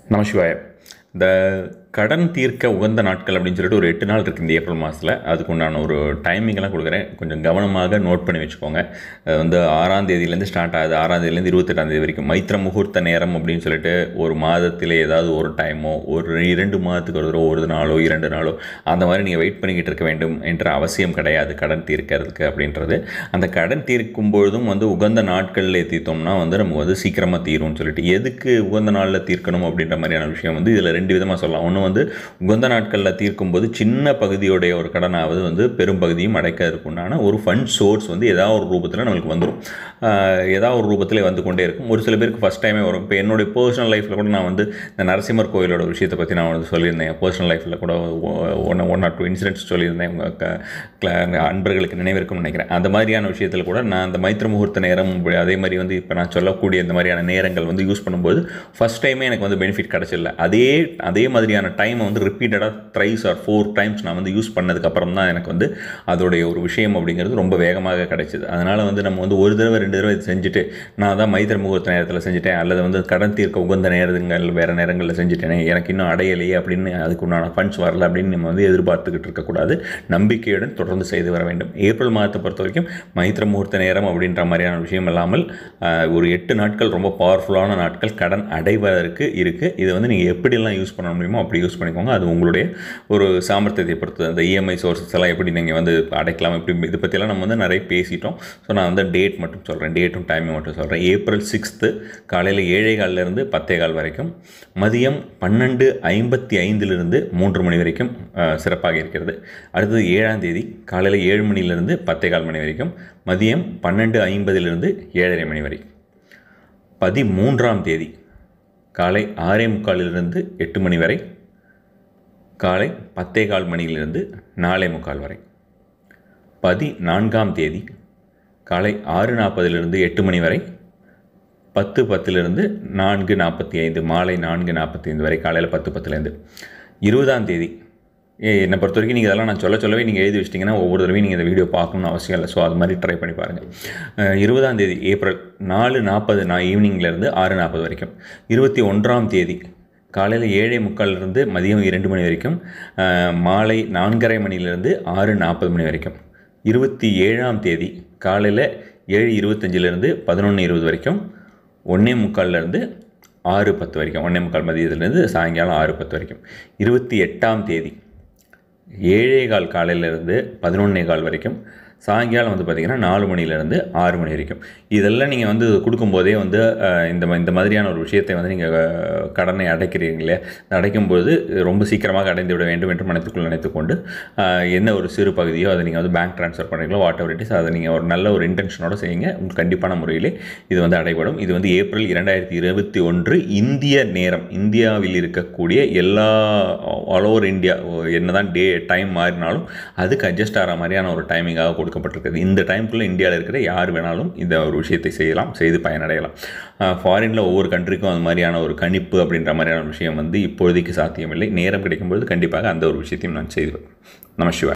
நமசிவாய இந்த கடன் தீர்க்க உகந்த நாட்கள் அப்படின்னு சொல்லிட்டு ஒரு எட்டு நாள் இருக்குது இந்த ஏப்ரல் மாதத்தில் அதுக்கு உண்டான ஒரு டைமிங்லாம் கொடுக்குறேன் கொஞ்சம் கவனமாக நோட் பண்ணி வச்சுக்கோங்க அது வந்து ஆறாம் தேதியிலேருந்து ஸ்டார்ட் ஆகுது ஆறாம் தேதியிலேருந்து இருபத்தெட்டாம் தேதி வரைக்கும் மைத்திர முகூர்த்த நேரம் அப்படின்னு சொல்லிட்டு ஒரு மாதத்திலே ஏதாவது ஒரு டைமோ ஒரு இரண்டு மாதத்துக்கு ஒரு தடவை ஒரு நாளோ இரண்டு நாளோ அந்த மாதிரி நீங்கள் வெயிட் பண்ணிக்கிட்டு இருக்க வேண்டும் என்ற அவசியம் கிடையாது கடன் தீர்க்கறதுக்கு அப்படின்றது அந்த கடன் தீர்க்கும் பொழுதும் வந்து உகந்த நாட்களில் தீர்த்தோம்னா வந்து நமக்கு வந்து சீக்கிரமாக தீரும்னு சொல்லிட்டு எதுக்கு உகந்த நாளில் தீர்க்கணும் அப்படின்ற மாதிரியான விஷயம் வந்து இதில் ரெண்டு விதமாக சொல்லலாம் ஒன்று வந்து உகந்த நாட்களில் தீர்க்கும்போது சின்ன பகுதியுடைய ஒரு கடனாவது வந்து பெரும் பகுதியும் அடைக்க இருக்குண்டான ஒரு ஃபண்ட் சோர்ஸ் வந்து ஏதாவது ஒரு ரூபத்தில் நம்மளுக்கு வந்துடும் ஏதாவது ஒரு ரூபத்தில் வந்து கொண்டே இருக்கும் ஒரு சில பேருக்கு ஃபஸ்ட் டைமே வரும் இப்போ என்னுடைய பர்சனல் லைஃப்பில் கூட நான் வந்து இந்த நரசிம்மர் கோயிலோட விஷயத்தை பற்றி நான் வந்து சொல்லியிருந்தேன் பர்சனல் லைஃப்பில் கூட one one or two incidents சொல்லியிருந்தேன் உங்கள் க க்ள- அன்பர்களுக்கு நினைவிருக்கும்னு நினைக்கிறேன் அந்த மாதிரியான விஷயத்தில் கூட நான் அந்த மைத்திர முகூர்த்த நேரம் அதே மாதிரி வந்து இப்போ நான் சொல்லக்கூடிய இந்த மாதிரியான நேரங்கள் வந்து யூஸ் பண்ணும்போது ஃபஸ்ட் டைமே எனக்கு வந்து பெனிஃபிட் கிடச்சிடல அதே அதே மாதிரியான டைமை வந்து ரிப்பீட்டடாக த்ரைஸ் ஆர் ஃபோர் டைம்ஸ் நான் வந்து யூஸ் பண்ணதுக்கப்புறம் தான் எனக்கு வந்து அதோடைய ஒரு விஷயம் அப்படிங்கிறது ரொம்ப வேகமாக கிடைச்சிது அதனால் வந்து நம்ம வந்து ஒரு தடவை ரெண்டு தடவை இது செஞ்சுட்டு நான் தான் மைத்திர முகூர்த்த நேரத்தில் செஞ்சுட்டேன் அல்லது வந்து கடன் தீர்க்க உகந்த நேரங்கள் வேறு நேரங்களில் செஞ்சுட்டேனே எனக்கு இன்னும் அடையலையே அப்படின்னு அதுக்கு உண்டான ஃபண்ட்ஸ் வரல அப்படின்னு நம்ம வந்து எதிர்பார்த்துக்கிட்டு இருக்கக்கூடாது நம்பிக்கையுடன் தொடர்ந்து செய்து வர வேண்டும் ஏப்ரல் மாதத்தை பொறுத்த வரைக்கும் மைத்திர முகூர்த்த நேரம் அப்படின்ற மாதிரியான விஷயம் இல்லாமல் ஆஹ், ஒரு எட்டு நாட்கள் ரொம்ப பவர்ஃபுல்லான நாட்கள் கடன் அடைவதற்கு இருக்குது இது வந்து நீங்கள் எப்படியெல்லாம் யூஸ் பண்ண முடியுமோ அப்படி யூஸ் பண்ணிக்கோங்க அது உங்களுடைய ஒரு சாமர்த்தியத்தை பொறுத்து அந்த இஎம்ஐ சோர்சஸ் எல்லாம் எப்படி நீங்கள் வந்து அடைக்கலாம் இப்படி இதை பற்றியெல்லாம் நம்ம வந்து நிறைய பேசிட்டோம் ஸோ நான் வந்து டேட் மட்டும் சொல்கிறேன் டேட்டும் டைமும் மட்டும் சொல்கிறேன் ஏப்ரல் சிக்ஸ்த்து காலையில் ஏழே காலிலிருந்து பத்தே கால் வரைக்கும் மதியம் பன்னெண்டு ஐம்பத்தி ஐந்திலிருந்து மூன்று மணி வரைக்கும் ஆஹ், சிறப்பாக இருக்கிறது அடுத்தது ஏழாம் தேதி காலையில் ஏழு மணிலிருந்து பத்தே கால் மணி வரைக்கும் மதியம் பன்னெண்டு ஐம்பதிலிருந்து ஏழரை மணி வரை பதிமூன்றாம் தேதி காலை ஆறே முக்காலிலிருந்து எட்டு மணி வரை காலை பத்தே கால் மணியிலிருந்து நாலே முக்கால் வரை பதினான்காம் தேதி காலை ஆறு நாற்பதிலிருந்து எட்டு மணி வரை பத்து பத்திலிருந்து நான்கு நாற்பத்தி ஐந்து மாலை நான்கு நாற்பத்தி ஐந்து வரை காலையில் பத்து பத்துலேருந்து இருபதாம் தேதி ஏ என்னை பொறுத்த வரைக்கும் நீங்கள் இதெல்லாம் நான் சொல்ல சொல்லவே நீங்கள் எழுதி வச்சிட்டிங்கன்னா ஒவ்வொரு தடவையும் நீங்கள் இந்த வீடியோ பார்க்கணும்னு அவசியம் இல்லை ஸோ அது மாதிரி ட்ரை பண்ணி பாருங்கள் அஹ், இருபதாம் தேதி ஏப்ரல் நாலு நாற்பது நான் ஈவினிங்லேருந்து ஆறு நாற்பது வரைக்கும் இருபத்தி ஒன்றாம் தேதி காலையில் ஏழே முக்காலிலிருந்து மதியம் இரண்டு மணி வரைக்கும் அஹ், மாலை நான்கரை மணியிலிருந்து ஆறு நாற்பது மணி வரைக்கும் இருபத்தி ஏழாம் தேதி காலையில் ஏழு இருபத்தஞ்சிலேருந்து பதினொன்று இருபது வரைக்கும் ஒன்றே முக்கால்லேருந்து ஆறு பத்து வரைக்கும் ஒன்றே முக்கால் மதியத்துலேருந்து சாயங்காலம் ஆறு பத்து வரைக்கும் இருபத்தி எட்டாம் தேதி ஏழே கால் காலையிலேருந்து பதினொன்னே கால் வரைக்கும் சாயங்காலம் வந்து பார்த்திங்கன்னா நாலு மணிலேருந்து ஆறு மணி வரைக்கும் இதெல்லாம் நீங்கள் வந்து கொடுக்கும்போதே வந்து அஹ், இந்த ம- இந்த மாதிரியான ஒரு விஷயத்தை வந்து நீங்கள் கடனை அடைக்கிறீங்களே அடைக்கும்போது ரொம்ப சீக்கிரமாக அடைந்து விட வேண்டும் என்று மனத்துக்குள் நினைத்துக்கொண்டு அஹ், என்ன ஒரு சிறு பகுதியோ அதை நீங்கள் வந்து பேங்க் ட்ரான்ஸ்ஃபர் பண்ணுறீங்களோ வாட் எவர் இட் இஸ் அதை நீங்கள் ஒரு நல்ல ஒரு இன்டென்ஷனோட செய்யுங்க உங்களுக்கு கண்டிப்பான முறையிலே இது வந்து அடைபடும் இது வந்து ஏப்ரல் இரண்டாயிரத்தி இருபத்தி ஒன்று இந்திய நேரம் இந்தியாவில் இருக்கக்கூடிய எல்லா ஆல் ஓவர் இந்தியா என்னதான் டே டைம் மாறினாலும் அதுக்கு அட்ஜஸ்ட் ஆகிற மாதிரியான ஒரு டைமிங்காக கொடுக்கப்பட்டிருக்குது இந்த டைமுக்குள்ளே இந்தியாவில் இருக்கிற யார் வேணாலும் இந்த ஒரு விஷயத்தை செய்யலாம் செய்து பயனடையலாம் ஃபாரினில் ஒவ்வொரு கண்ட்ரிக்கும் அது மாதிரியான ஒரு கணிப்பு அப்படின்ற மாதிரியான விஷயம் வந்து இப்பொழுதைக்கு சாத்தியமில்லை நேரம் கிடைக்கும்பொழுது கண்டிப்பாக அந்த ஒரு விஷயத்தையும் நான் செய்வேன் நம சிவாய்